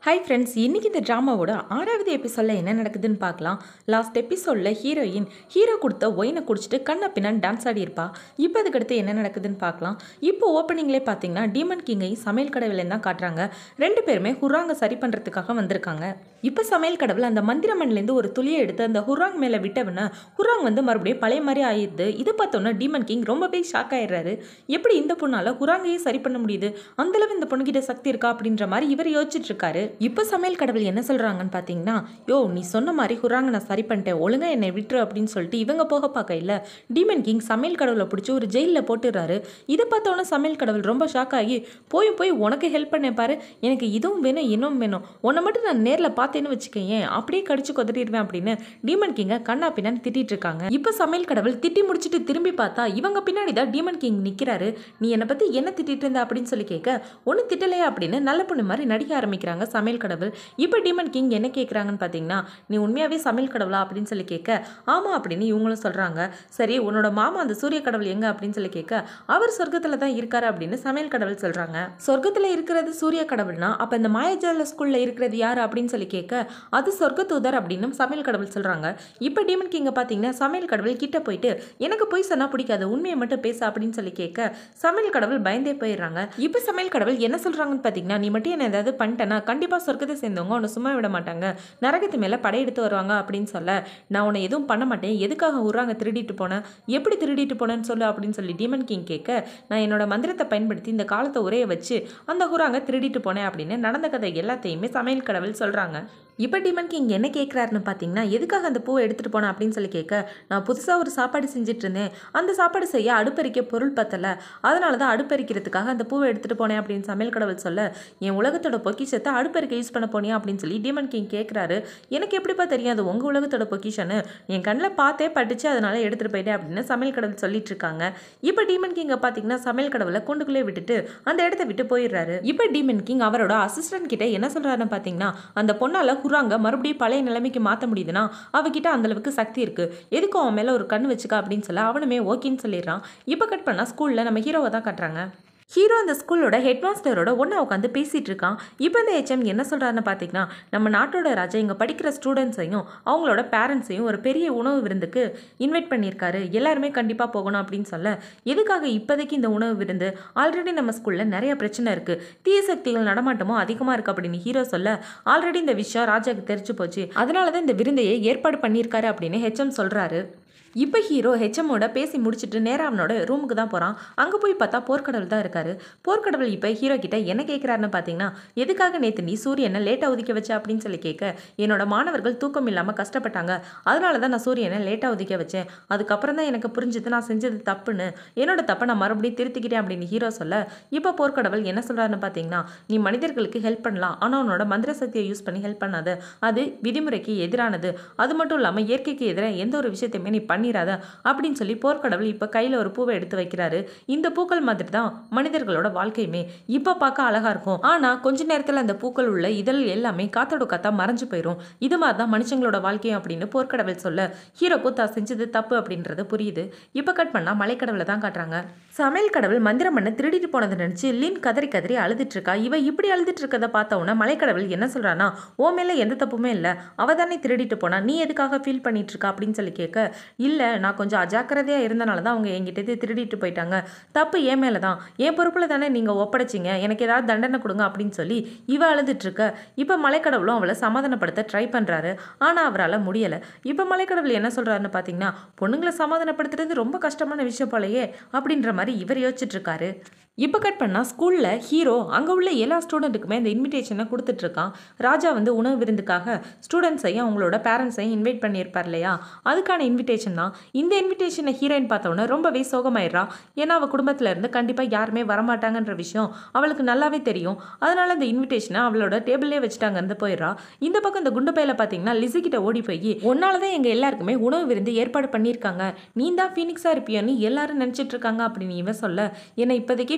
hi friends இன்றைக்கி இந்த ட்ராமாவோட ஆறாவது எபிசோடில் என்ன நடக்குதுன்னு பார்க்கலாம் லாஸ்ட் எபிசோடில் ஹீரோயின் ஹீரோ கொடுத்த ஒயினை குடிச்சிட்டு கண்ண பின்னான் டான்ஸ் ஆடி இருப்பா இப்போ அதுக்கடுத்து என்ன நடக்குதுன்னு பார்க்கலாம் இப்போ ஓப்பனிங்லேயே பார்த்தீங்கன்னா டீமன் கிங்கையும் சமையல் கடவுளையும் தான் காட்டுறாங்க ரெண்டு பேருமே ஹுராங்க சரி பண்ணுறதுக்காக வந்திருக்காங்க இப்போ சமையல் கடவுள் அந்த மந்திரமன்லேருந்து ஒரு துளியை எடுத்து அந்த ஹுராங் மேலே விட்டவன ஹுராங் வந்து மறுபடியும் பழைய மாதிரி ஆயிடுது இதை பார்த்தோன்னா டீமன் கிங் ரொம்பவே ஷாக் ஆயிடுறாரு எப்படி இந்த பொண்ணால் ஹுராங்கையே சரி பண்ண முடியுது அந்தளவு இந்த பொண்ணுகிட்ட சக்தி இருக்கா அப்படின்ற மாதிரி இவர் யோசிச்சுட்டு இருக்காரு இப்போ சமையல் கடவுள் என்ன சொல்கிறாங்கன்னு பார்த்தீங்கன்னா யோ நீ சொன்ன மாதிரி ஹுராங்க நான் சரி பண்ணிட்டேன் ஒழுங்கா என்னை விட்டுரு அப்படின்னு சொல்லிட்டு இவங்க போக பார்க்க இல்லை டீமன் கிங் சமையல் கடவுளை பிடிச்சி ஒரு ஜெயிலில் போட்டுடுறாரு இதை பார்த்தோன்னே சமையல் கடவுள் ரொம்ப ஷாக் ஆகி போய் போய் உனக்கு ஹெல்ப் பண்ணேன் பாரு எனக்கு இதுவும் வேணும் இன்னும் வேணும் உன்னை மட்டும் நான் நேரில் பார்த்தேன்னு வச்சுக்கேன் அப்படியே கடிச்சு கொதறிடுவேன் அப்படின்னு டீமன் கிங்கை கண்ணா பின்னான்னு திட்டிட்டு இருக்காங்க இப்போ சமையல் கடவுள் திட்டி முடிச்சுட்டு திரும்பி பார்த்தா இவங்க பின்னாடி தான் டீமன் கிங் நிற்கிறாரு நீ என்னை பற்றி என்ன திட்டிட்டு இருந்த அப்படின்னு சொல்லி கேட்க ஒன்றும் திட்டலையா அப்படின்னு நல்ல பொண்ணு மாதிரி நடிக்க ஆரம்பிக்கிறாங்க சமையல் கடவுள் இப்போ டீமன் கிங் என்ன கேட்குறாங்கன்னு பார்த்தீங்கன்னா நீ உண்மையாகவே சமையல் கடவுளா அப்படின்னு சொல்லி கேட்க ஆமாம் அப்படின்னு இவங்களும் சொல்கிறாங்க சரி உன்னோட மாமா அந்த சூரிய கடவுள் எங்கே அப்படின்னு சொல்லி கேட்க அவர் சொர்க்கத்தில் தான் இருக்காரு அப்படின்னு சமையல் கடவுள் சொல்கிறாங்க சொர்க்கத்தில் இருக்கிறது சூரிய கடவுள்னா அப்போ இந்த மாயஜால ஸ்கூலில் இருக்கிறது யார் அப்படின்னு சொல்லி கேட்க அது சொர்க்கத்தூதர் அப்படின்னு சமையல் கடவுள் சொல்கிறாங்க இப்போ டீமன் கிங்கை பார்த்தீங்கன்னா சமையல் கடவுள் கிட்ட போயிட்டு எனக்கு போய் சொன்னா பிடிக்காது உண்மையை மட்டும் பேச அப்படின்னு சொல்லி கேட்க சமையல் கடவுள் பயந்தே போயிடுறாங்க இப்போ சமையல் கடவுள் என்ன சொல்கிறாங்கன்னு பார்த்தீங்கன்னா நீ மட்டும் என்ன ஏதாவது பண்ணிட்டேன்னா கண்டிப்பாக சொர்க்கத்தை சேர்ந்தவங்க உன்னை சும்மா விட மாட்டாங்க நரகத்து மேலே படையெடுத்து வருவாங்க அப்படின்னு சொல்ல நான் உன்னை எதுவும் பண்ண மாட்டேன் எதுக்காக உருவாங்க திருடிட்டு போனேன் எப்படி திருடிட்டு போனேன்னு சொல்லு அப்படின்னு சொல்லி டீமன் கிங் கேட்க நான் என்னோட மந்திரத்தை பயன்படுத்தி இந்த காலத்தை உரைய வச்சு அந்த ஹுராங்க திருடிட்டு போனேன் அப்படின்னு நடந்த கதை எல்லாத்தையுமே சமையல் கடவுள் சொல்கிறாங்க இப்போ டிமன் கிங் என்ன கேட்குறாருன்னு பார்த்தீங்கன்னா எதுக்காக அந்த பூவை எடுத்துகிட்டு போனேன் அப்படின்னு சொல்லி கேட்க நான் புதுசாக ஒரு சாப்பாடு செஞ்சுட்டு இருந்தேன் அந்த சாப்பாடு செய்ய அடுப்பறிக்க பொருள் பத்தலை அதனால தான் அடுப்பறிக்கிறதுக்காக அந்த பூவை எடுத்துகிட்டு போனேன் அப்படின்னு சமையல் கடவுள் சொல்ல என் உலகத்தோட பொக்கிஷத்தை அடுப்பறிக்க யூஸ் பண்ண போனியா அப்படின்னு சொல்லி டிமன் கிங் கேட்குறாரு எனக்கு எப்படிப்பா தெரியாது உங்கள் உலகத்தோட பொக்கிஷன்னு என் கண்ணில் பார்த்தே பட்டுச்சு அதனால எடுத்துகிட்டு போயிட்டேன் அப்படின்னு சமையல் கடவுள் சொல்லிட்டு இருக்காங்க இப்போ டீமன் கிங்கை பார்த்தீங்கன்னா சமையல் கடவுளை கொண்டுக்குள்ளே விட்டுட்டு அந்த இடத்த விட்டு போயிடுறாரு இப்போ டீமன் கிங் அவரோட அசிஸ்டன்ட் கிட்ட என்ன சொல்கிறாருன்னு பார்த்தீங்கன்னா அந்த பொண்ணால் குராங்க மறுபடியும் பழைய நிலைமைக்கு மாற்ற முடியுதுன்னா அவகிட்ட அந்த அளவுக்கு சக்தி இருக்கு எதுக்கும் அவன் மேலே ஒரு கண் வச்சுக்க அப்படின்னு சொல்ல அவனுமே ஓகேன்னு சொல்லிடுறான் இப்போ கட் பண்ணால் ஸ்கூலில் நம்ம ஹீரோவை தான் காட்டுறாங்க ஹீரோ அந்த ஸ்கூலோட ஹெட் மாஸ்டரோட ஒன்றா உட்காந்து பேசிகிட்டு இருக்கான் இப்போ இந்த ஹெச்எம் என்ன சொல்கிறாருன்னு பார்த்தீங்கன்னா நம்ம நாட்டோட ராஜா இங்கே படிக்கிற ஸ்டூடெண்ட்ஸையும் அவங்களோட பேரண்ட்ஸையும் ஒரு பெரிய உணவு விருந்துக்கு இன்வைட் பண்ணியிருக்காரு எல்லாருமே கண்டிப்பாக போகணும் அப்படின்னு சொல்ல எதுக்காக இப்போதைக்கு இந்த உணவு விருந்து ஆல்ரெடி நம்ம ஸ்கூலில் நிறைய பிரச்சனை இருக்குது தீய சக்திகள் நடமாட்டமும் அதிகமாக இருக்குது அப்படின்னு ஹீரோ சொல்ல ஆல்ரெடி இந்த விஷயம் ராஜாவுக்கு தெரிஞ்சு போச்சு அதனால தான் இந்த விருந்தையை ஏற்பாடு பண்ணியிருக்காரு அப்படின்னு ஹெச்எம் சொல்கிறாரு இப்போ ஹீரோ ஹெச்எம்மோட பேசி முடிச்சுட்டு நேராக அவனோட ரூமுக்கு தான் போகிறான் அங்கே போய் பார்த்தா போர்க்கடவுள் தான் இருக்காரு போர்க்கடவுள் இப்போ ஹீரோ கிட்ட என்ன கேட்குறாருன்னு பார்த்தீங்கன்னா எதுக்காக நேற்று நீ சூரியனை லேட்டாக ஒதுக்க வச்ச அப்படின்னு சொல்லி கேட்க என்னோட மாணவர்கள் தூக்கம் இல்லாமல் கஷ்டப்பட்டாங்க அதனால தான் நான் சூரியனை லேட்டாக ஒதுக்க வச்சேன் அதுக்கப்புறம் தான் எனக்கு புரிஞ்சது நான் செஞ்சது தப்புன்னு என்னோட தப்பை நான் மறுபடியும் திருத்திக்கிட்டேன் அப்படின்னு ஹீரோ சொல்ல இப்போ போர்க்கடவுள் என்ன சொல்கிறாருன்னு பார்த்தீங்கன்னா நீ மனிதர்களுக்கு ஹெல்ப் பண்ணலாம் ஆனால் உன்னோட மந்திர சக்தியை யூஸ் பண்ணி ஹெல்ப் பண்ணாத அது விதிமுறைக்கு எதிரானது அது மட்டும் இல்லாமல் இயற்கைக்கு எதிராக எந்த ஒரு விஷயத்தையுமே நீ பண்ணிடாத அப்படின்னு சொல்லி போர்க்கடவுள் இப்போ கையில் ஒரு பூவை எடுத்து வைக்கிறாரு இந்த பூக்கள் மாதிரி தான் மனிதர்களோட வாழ்க்கையுமே இப்போ பார்க்க அழகா இருக்கும் ஆனால் கொஞ்ச நேரத்தில் அந்த பூக்கள் உள்ள இதழ் எல்லாமே காத்தோட காத்தா மறைஞ்சு போயிடும் இது மாதிரி தான் மனுஷங்களோட வாழ்க்கையும் அப்படின்னு போர்க்கடவுள் சொல்ல ஹீரோக்கு தான் செஞ்சது தப்பு அப்படின்றது புரியுது இப்போ கட் பண்ணால் மலைக்கடவுளை தான் காட்டுறாங்க சமையல் கடவுள் மந்திரம் பண்ண திருடிட்டு போனதை நினச்சி லின் கதறி கதறி அழுதுட்டு இருக்கா இவ இப்படி அழுதுட்டு இருக்கதை பார்த்த உடனே மலைக்கடவுள் என்ன சொல்றானா ஓ மேல எந்த தப்புமே இல்லை அவ தானே திருடிட்டு போனா நீ எதுக்காக ஃபீல் பண்ணிட்டு இருக்கா அப்படின்னு சொல்லி கேட்க இல்லை நான் கொஞ்சம் அஜாக்கிரதையாக இருந்தனால தான் அவங்க என்கிட்ட திருடிட்டு போயிட்டாங்க தப்பு என் மேலே தான் என் பொறுப்பில் தானே நீங்கள் ஒப்படைச்சிங்க எனக்கு ஏதாவது தண்டனை கொடுங்க அப்படின்னு சொல்லி இவ அழுதுட்டு இருக்க இப்போ மலைக்கடவுளும் அவளை சமாதானப்படுத்த ட்ரை பண்ணுறாரு ஆனால் அவரால் முடியலை இப்போ மலைக்கடவுள் என்ன சொல்கிறாருன்னு பார்த்தீங்கன்னா பொண்ணுங்களை சமாதானப்படுத்துறது ரொம்ப கஷ்டமான விஷயம் போலயே அப்படின்ற மாதிரி இவர் யோசிச்சுட்டு இருக்காரு இப்போ கட் பண்ணால் ஸ்கூலில் ஹீரோ அங்கே உள்ள எல்லா ஸ்டூடெண்ட்டுக்குமே இந்த இன்விடேஷனை கொடுத்துட்ருக்கான் ராஜா வந்து உணவு விருந்துக்காக ஸ்டூடெண்ட்ஸையும் அவங்களோட பேரண்ட்ஸையும் இன்வைட் பண்ணியிருப்பார் இல்லையா அதுக்கான இன்விடேஷன் தான் இந்த இன்விடேஷனை ஹீரோயின் பார்த்தோன்னே ரொம்பவே சோகமாயிடுறா ஏன்னா அவள் குடும்பத்தில் இருந்து கண்டிப்பாக யாருமே வரமாட்டாங்கன்ற விஷயம் அவளுக்கு நல்லாவே தெரியும் அதனால அந்த இன்விடேஷனை அவளோட டேபிள்லேயே வச்சுட்டாங்க இருந்து போயிடுறா இந்த பக்கம் இந்த குண்டு பையில பார்த்தீங்கன்னா லிசி கிட்ட ஓடி போய் உன்னால தான் எங்கள் எல்லாருக்குமே உணவு விருந்து ஏற்பாடு பண்ணியிருக்காங்க நீ தான் ஃபீனிக்ஸாக இருப்பியோன்னு எல்லாரும் நினச்சிட்டு இருக்காங்க அப்படின்னு இவன் சொல்ல என்னை இப்போதைக்கு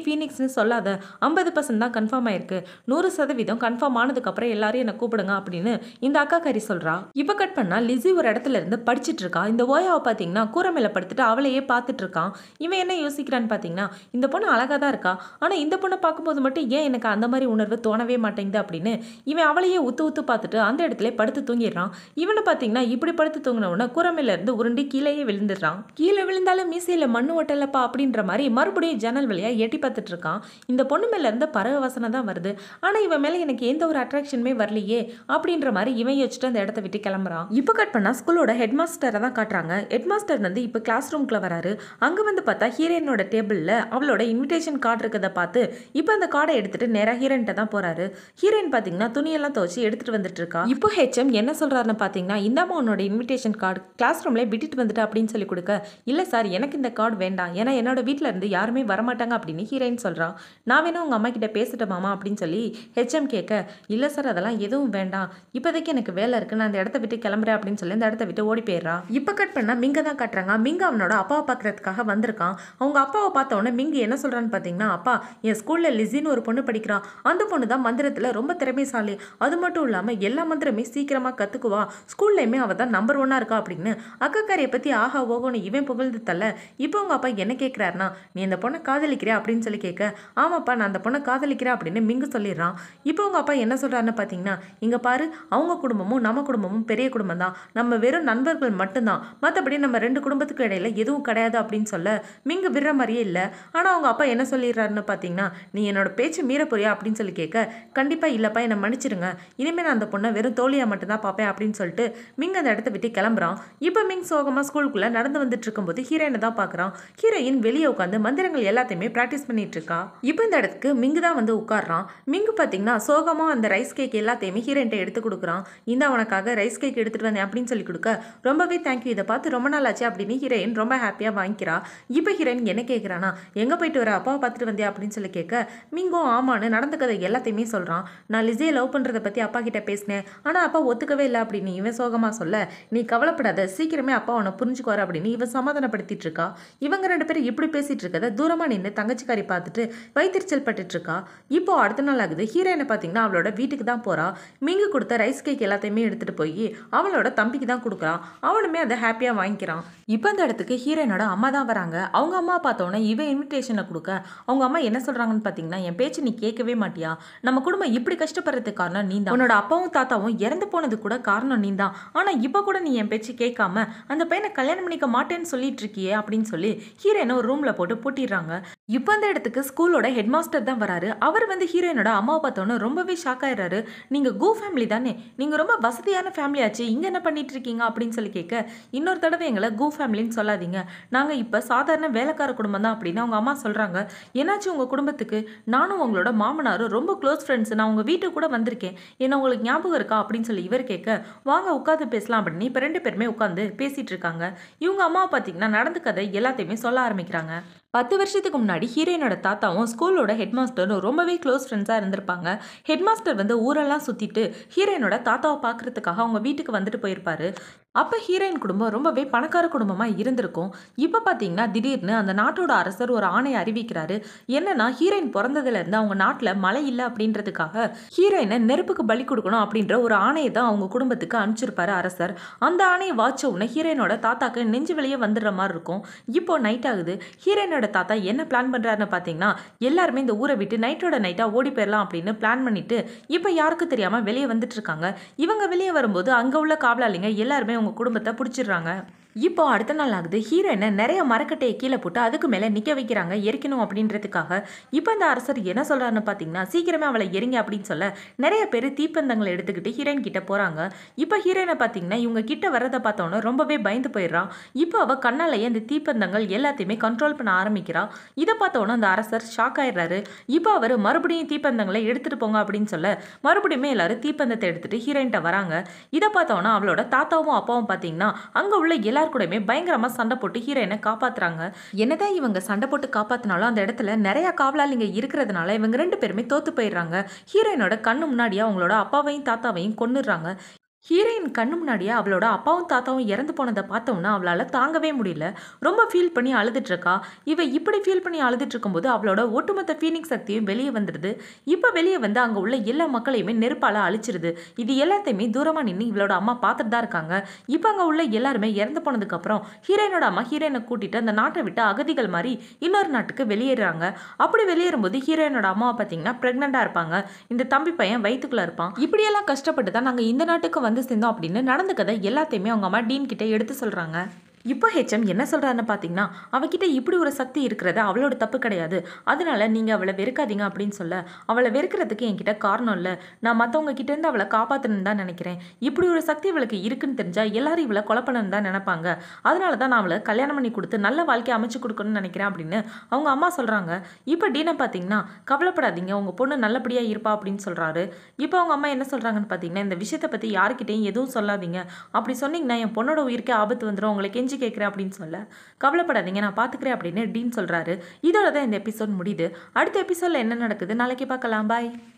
ஃபீனிக்ஸ்னு சொல்லாத ஐம்பது பர்சன்ட் தான் கன்ஃபார்ம் ஆயிருக்கு நூறு சதவீதம் கன்ஃபார்ம் ஆனதுக்கப்புறம் எல்லாரும் என்னை கூப்பிடுங்க அப்படின்னு இந்த அக்கா கறி சொல்கிறா இப்போ கட் பண்ணால் லிஸி ஒரு இடத்துல இருந்து படிச்சிட்டு இருக்கா இந்த ஓயாவை பார்த்தீங்கன்னா கூரை மேலே படுத்துட்டு அவளையே பார்த்துட்டு இருக்கான் இவன் என்ன யோசிக்கிறான்னு பார்த்தீங்கன்னா இந்த பொண்ணு அழகாக தான் இருக்கா ஆனால் இந்த பொண்ணை பார்க்கும்போது மட்டும் ஏன் எனக்கு அந்த மாதிரி உணர்வு தோணவே மாட்டேங்குது அப்படின்னு இவன் அவளையே உத்து உத்து பார்த்துட்டு அந்த இடத்துல படுத்து தூங்கிடுறான் இவனை பார்த்தீங்கன்னா இப்படி படுத்து தூங்கின உடனே குரமையில இருந்து உருண்டி கீழேயே விழுந்துடுறான் கீழே விழுந்தாலும் மீசையில் மண்ணு ஒட்டலப்பா அப்படின்ற மாதிரி மறுபடியும் ஜன்னல் வழியா எட்டி பார்த்துட்டு இருக்கான் இந்த பொண்ணு மேல இருந்து பறவை வாசனை தான் வருது ஆனால் இவன் மேலே எனக்கு எந்த ஒரு அட்ராக்ஷனுமே வரலையே அப்படின்ற மாதிரி இவன் யோசிச்சுட்டு அந்த இடத்த விட்டு கிளம்புறான் இப்போ கட் பண்ணா ஸ்கூலோட ஹெட் மாஸ்டரை தான் காட்டுறாங்க ஹெட் மாஸ்டர் வந்து இப்போ கிளாஸ் ரூம்குள்ள வராரு அங்கே வந்து பார்த்தா ஹீரோயினோட டேபிளில் அவளோட இன்விடேஷன் கார்டு இருக்கதை பார்த்து இப்போ அந்த கார்டை எடுத்துட்டு நேராக ஹீரோயின்ட்ட தான் போறாரு ஹீரோயின் பார்த்தீங்கன்னா துணியெல்லாம் துவச்சி எடுத்துட்டு வந்துட்டு இருக்கா இப்போ ஹெச்எம் என்ன சொல்றாருன்னு பார்த்தீங்கன்னா இந்தாம்மா உன்னோட இன்விடேஷன் கார்டு கிளாஸ் ரூம்ல விட்டுட்டு வந்துட்டு அப்படின்னு சொல்லி கொடுக்க இல்லை சார் எனக்கு இந்த கார்டு வேண்டாம் ஏன்னா என்னோட வீட்டில் இருந்து யாருமே வரமாட்டாங்க அப்படின்னு ஹீரோயின் சொல்றா நான் வேணும் உங்க அம்மா கிட்ட பேசட்டுமாமா அப்படின்னு சொல்லி ஹெச்எம் கேட்க இல்லை சார் அதெல்லாம் எதுவும் வேண்டாம் இப்போதைக்கு எனக்கு வேலை இருக்கு நான் அந்த இடத்த விட்டு கிளம்புறேன் அப்படின்னு சொல்லி அந்த இடத்த விட்டு ஓடி போயிடுறா இப்போ கட் பண்ணா மிங்க தான் காட்டுறாங்க மிங்க அவனோட அப்பாவை பார்க்கறதுக்காக வந்திருக்கான் அவங்க அப்பாவை பார்த்த உடனே மிங்க என்ன சொல்றான்னு பார்த்தீங்கன்னா அப்பா என் ஸ்கூல்ல லிசின்னு ஒரு பொண்ணு படிக்கிறா அந்த பொண்ணு தான் மந்திரத்தில் ரொம்ப திறமைசாலி அது மட்டும் இல்லாமல் எல்லா மந்திரமே சீக்கிரமாக கற்றுக்குவா ஸ்கூல்லையுமே அவள் தான் நம்பர் ஒன்னாக இருக்கா அப்படின்னு அக்காக்காரியை பற்றி ஆஹா ஓகோன்னு இவன் புகழ்ந்து தள்ள இப்போ உங்கள் அப்பா என்ன கேட்குறாருனா நீ இந்த பொண்ணை காதலிக்கிறியா அப்படின்னு சொல்லி கேட்க ஆமாப்பா நான் அந்த பொண்ணை காதலிக்கிறேன் அப்படின்னு மிங்கு சொல்லிடுறான் இப்போ உங்கள் அப்பா என்ன சொல்கிறாருன்னு பார்த்தீங்கன்னா இங்கே பாரு அவங்க குடும்பமும் நம்ம குடும்பமும் பெரிய குடும்பம் தான் நம்ம வெறும் நண்பர்கள் மட்டும்தான் மற்றபடி நம்ம ரெண்டு குடும்பத்துக்கு இடையில எதுவும் கிடையாது அப்படின்னு சொல்ல மிங்கு விடுற மாதிரியே இல்லை ஆனால் அவங்க அப்பா என்ன சொல்லிடுறாருன்னு பார்த்தீங்கன்னா நீ என்னோட பேச்சு மீற போறியா அப்படின்னு சொல்லி கேட்க கண்டிப்பாக இல்லைப்பா என்னை மன்னிச்சிடுங்க இனிமேல் நான் அந்த பொண்ணை வெறும் தோழியாக மட்டும்தான் பார்ப்பேன் அப்படின்னு சொல்லிட்டு மிங் அந்த இடத்த விட்டு கிளம்புறான் இப்போ மிங் சோகமாக ஸ்கூலுக்குள்ளே நடந்து வந்துட்டு இருக்கும்போது ஹீரோயினை தான் பார்க்குறான் ஹீரோயின் வெளியே உட்காந்து மந்திரங்கள் எல்லாத்தையுமே ப்ராக்டிஸ் பண்ணிட்டு இருக்கா இப்போ இந்த இடத்துக்கு மிங்கு தான் வந்து உட்கார்றான் மிங்கு பார்த்தீங்கன்னா சோகமாக அந்த ரைஸ் கேக் எல்லாத்தையுமே ஹீரோயின்ட்ட எடுத்து கொடுக்குறான் இந்த அவனுக்காக ரைஸ் கேக் எடுத்துட்டு வந்தேன் அப்படின்னு சொல்லி கொடுக்க ரொம்பவே தேங்க்யூ இதை பார்த்து ரொம்ப நாள் ஆச்சு அப்படின்னு ஹீரோயின் ரொம்ப ஹாப்பியாக வாங்கிக்கிறா இப்போ ஹீரோயின் என்ன கேட்குறானா எங்கே போயிட்டு வர அப்பாவை பார்த்துட்டு வந்தியா அப்படின்னு சொல்லி கேட்க மிங்கோ ஆமான்னு நடந்த கதை எல்லாத்தையுமே சொல்கிறான் நான் லிஸியை லவ் பண்ணுறதை பற்றி அப்பா கிட்ட பேசினேன் ஆனால் அப்பா ஒத்துக்கவே இல்லை அப்படின்னு இவன் சோகமாக சொல்ல நீ கவலைப்படாத சீக்கிரமே அப்பா உன்னை புரிஞ்சுக்குவார் அப்படின்னு இவன் சமாதானப்படுத்திட்டு இருக்கா இவங்க ரெண்டு பேரும் இப்படி பேசிட்டு இருக்கதை தூரமாக நின்று தங்கச்சிக்காரி பார்த்துட்டு வைத்திருச்சல் பட்டுட்டு இருக்கா இப்போ அடுத்த நாள் ஆகுது ஹீரோயினை பார்த்தீங்கன்னா அவளோட வீட்டுக்கு தான் போறா மிங்கு கொடுத்த ரைஸ் கேக் எல்லாத்தையுமே எடுத்துட்டு போய் அவளோட தம்பிக்கு தான் கொடுக்குறான் அவனுமே அதை ஹாப்பியாக வாங்கிக்கிறான் இப்போ அந்த இடத்துக்கு ஹீரோயினோட அம்மா தான் வராங்க அவங்க அம்மா பார்த்தோன்னே இவன் இன்விடேஷனை கொடுக்க அவங்க அம்மா என்ன சொல்றாங்கன்னு பார்த்தீங்கன்னா என் பேச்சு நீ கேட்கவே மாட்டியா நம்ம குடும்பம் இப்படி கஷ்டப்படுறதுக்கு காரணம் நீ தான் உன்னோட அப்பாவும் தாத்தாவும் இறந்து போனது கூட காரணம் நீ தான் ஆனால் இப்போ கூட நீ என் பேச்சு கேட்காம அந்த பையனை கல்யாணம் பண்ணிக்க மாட்டேன்னு சொல்லிட்டு இருக்கியே அப்படின்னு சொல்லி ஹீரோயினை ஒரு ரூம்ல போட்டு பூட்டிடுறாங்க இப்போ அந்த இடத்துக்கு ஸ்கூலோட ஹெட் மாஸ்டர் தான் வராரு அவர் வந்து ஹீரோயினோட அம்மாவை பார்த்தோன்னே ரொம்பவே ஷாக் ஆயிடுறாரு நீங்க கோ ஃபேமிலி தானே நீங்க ரொம்ப வசதியான ஃபேமிலி ஆச்சு இங்க என்ன பண்ணிட்டு இருக்கீங்க அப்படின்னு சொல்லி கேட்க இன்னொரு தடவை எங்களை கோ ஃபேமிலின்னு சொல்லாதீங்க நாங்க இப்ப சாதாரண வேலைக்கார குடும்பம் தான் அப்படின்னு அவங்க அம்மா சொல்றாங்க என்னாச்சு உங்க குடும்பத்துக்கு நானும் உங்களோட மாமனாரும் ரொம்ப க்ளோஸ் ஃப்ரெண்ட்ஸ் நான் உங்க வீட்டுக்கு கூட வந்திருக்கேன் என்ன உங்களுக்கு ஞாபகம் இருக்கா அப்படின்னு சொல்லி இவர் கேட்க வாங்க உட்காந்து பேசலாம் அப்படின்னு இப்போ ரெண்டு பேருமே உட்காந்து பேசிட்டு இருக்காங்க இவங்க அம்மாவை பார்த்தீங்கன்னா நடந்த கதை எல்லாத்தையுமே சொல்ல ஆரம்பிக்கிறாங்க பத்து வருஷத்துக்கு முன்னாடி ஹீரோயினோட தாத்தாவும் ஸ்கூலோட ஹெட் மாஸ்டரும் ரொம்பவே க்ளோஸ் ஃப்ரெண்ட்ஸாக இருந்திருப்பாங்க ஹெட் மாஸ்டர் வந்து ஊரெல்லாம் சுற்றிட்டு ஹீரோயினோட தாத்தாவை பார்க்கறதுக்காக அவங்க வீட்டுக்கு வந்துட்டு போயிருப்பாரு அப்போ ஹீரோயின் குடும்பம் ரொம்பவே பணக்கார குடும்பமாக இருந்திருக்கும் இப்போ பார்த்தீங்கன்னா திடீர்னு அந்த நாட்டோட அரசர் ஒரு ஆணையை அறிவிக்கிறாரு என்னன்னா ஹீரோயின் பிறந்ததுலேருந்து அவங்க நாட்டில் மழை இல்லை அப்படின்றதுக்காக ஹீரோயினை நெருப்புக்கு பலி கொடுக்கணும் அப்படின்ற ஒரு ஆணையை தான் அவங்க குடும்பத்துக்கு அனுப்பிச்சிருப்பாரு அரசர் அந்த ஆணையை வாச்ச உடனே ஹீரோயினோட தாத்தாக்கு நெஞ்சு வெளியே வந்துடுற மாதிரி இருக்கும் இப்போ நைட் ஆகுது ஹீரோயினோட தாத்தா என்ன பிளான் பண்ணுறாருன்னு பார்த்தீங்கன்னா எல்லாருமே இந்த ஊரை விட்டு நைட்டோட நைட்டாக ஓடி போயிடலாம் அப்படின்னு பிளான் பண்ணிட்டு இப்போ யாருக்கும் தெரியாமல் வெளியே வந்துட்டு இருக்காங்க இவங்க வெளியே வரும்போது அங்கே உள்ள காவலாளிங்க எல்லாருமே அவங்க குடும்பத்தை பிடிச்சிடுறாங்க இப்போ அடுத்த நாள் ஆகுது ஹீரோயினை நிறைய மரக்கட்டையை கீழே போட்டு அதுக்கு மேலே நிற்க வைக்கிறாங்க எரிக்கணும் அப்படின்றதுக்காக இப்போ இந்த அரசர் என்ன சொல்கிறாருன்னு பார்த்தீங்கன்னா சீக்கிரமே அவளை எரிங்க அப்படின்னு சொல்ல நிறைய பேர் தீப்பந்தங்களை எடுத்துக்கிட்டு ஹீரோயின் கிட்ட போகிறாங்க இப்போ ஹீரோயினை பார்த்தீங்கன்னா இவங்க கிட்ட வரதை பார்த்தோன்னே ரொம்பவே பயந்து போயிடுறான் இப்போ அவள் கண்ணாலேயே அந்த தீப்பந்தங்கள் எல்லாத்தையுமே கண்ட்ரோல் பண்ண ஆரம்பிக்கிறா இதை பார்த்தோன்னே அந்த அரசர் ஷாக் ஆயிடுறாரு இப்போ அவர் மறுபடியும் தீப்பந்தங்களை எடுத்துகிட்டு போங்க அப்படின்னு சொல்ல மறுபடியுமே எல்லாரும் தீப்பந்தத்தை எடுத்துகிட்டு ஹீரோயின்ட்ட வராங்க இதை பார்த்தோன்னா அவளோட தாத்தாவும் அப்பாவும் பார்த்தீங்கன்னா அங்கே உள்ள எல்லார் கூடயுமே பயங்கரமாக சண்டை போட்டு ஹீரோயினை காப்பாத்துறாங்க என்னதான் இவங்க சண்டை போட்டு காப்பாத்தினாலும் அந்த இடத்துல நிறைய காவலாளிங்க இருக்கிறதுனால இவங்க ரெண்டு பேருமே தோத்து போயிடுறாங்க ஹீரோயினோட கண்ணு முன்னாடியே அவங்களோட அப்பாவையும் தாத்தாவையும் கொன்னுடுறாங்க ஹீரோயின் கண்ணு முன்னாடியே அவளோட அப்பாவும் தாத்தாவும் இறந்து போனதை பார்த்தோம்னா அவளால் தாங்கவே முடியல ரொம்ப ஃபீல் பண்ணி அழுதுட்டு இருக்கா இவ இப்படி ஃபீல் பண்ணி அழுதுட்டு இருக்கும்போது அவளோட ஒட்டுமொத்த ஃபீலிங் சக்தியும் வெளியே வந்துடுது இப்போ வெளியே வந்து அங்கே உள்ள எல்லா மக்களையுமே நெருப்பால் அழிச்சிருது இது எல்லாத்தையுமே தூரமாக நின்று இவளோட அம்மா பார்த்துட்டு தான் இருக்காங்க இப்போ அங்கே உள்ள எல்லாருமே இறந்து போனதுக்கப்புறம் ஹீரோயினோட அம்மா ஹீரோயினை கூட்டிட்டு அந்த நாட்டை விட்டு அகதிகள் மாதிரி இன்னொரு நாட்டுக்கு வெளியேறாங்க அப்படி வெளியேறும்போது ஹீரோயினோட அம்மாவை பார்த்தீங்கன்னா ப்ரெக்னெண்ட்டாக இருப்பாங்க இந்த தம்பி பையன் வயிற்றுக்குள்ளே இருப்பான் இப்படியெல்லாம் கஷ்டப்பட்டு தான் நாங்கள் இந்த நாட்டுக்கு வந்து சேர்ந்தோம் அப்படின்னு நடந்துக்கதை எல்லாத்தையுமே அவங்க அம்மா டீன் கிட்ட எடுத்து சொல்கிறாங்க இப்போ ஹெச்எம் என்ன சொல்கிறாருன்னு பார்த்தீங்கன்னா அவகிட்ட இப்படி ஒரு சக்தி இருக்கிறது அவளோட தப்பு கிடையாது அதனால நீங்கள் அவளை வெறுக்காதீங்க அப்படின்னு சொல்ல அவளை வெறுக்கிறதுக்கு என்கிட்ட காரணம் இல்லை நான் மற்றவங்க கிட்டேருந்து அவளை காப்பாற்றணும்னு தான் நினைக்கிறேன் இப்படி ஒரு சக்தி அவளுக்கு இருக்குன்னு தெரிஞ்சால் எல்லாரும் இவளை கொலை பண்ணணும்னு தான் நினைப்பாங்க அதனால தான் நான் அவளை கல்யாணம் பண்ணி கொடுத்து நல்ல வாழ்க்கையை அமைச்சு கொடுக்கணும்னு நினைக்கிறேன் அப்படின்னு அவங்க அம்மா சொல்கிறாங்க இப்போ டீனை பார்த்தீங்கன்னா கவலைப்படாதீங்க உங்கள் பொண்ணு நல்லபடியாக இருப்பா அப்படின்னு சொல்கிறாரு இப்போ அவங்க அம்மா என்ன சொல்கிறாங்கன்னு பார்த்தீங்கன்னா இந்த விஷயத்தை பற்றி யாருக்கிட்டையும் எதுவும் சொல்லாதீங்க அப்படி சொன்னீங்கன்னா என் பொண்ணோட உயிருக்கே ஆபத்து வந்துடும் உங்களை கெஞ்சி கேட்குறேன் அப்படின்னு சொல்ல கவலைப்படாதீங்க நான் பார்த்துக்கிறேன் அப்படின்னு டீன் சொல்கிறாரு இதோட தான் இந்த எபிசோட் முடியுது அடுத்த எபிசோடில் என்ன நடக்குது நாளைக்கு பார்க்கலாம் பாய்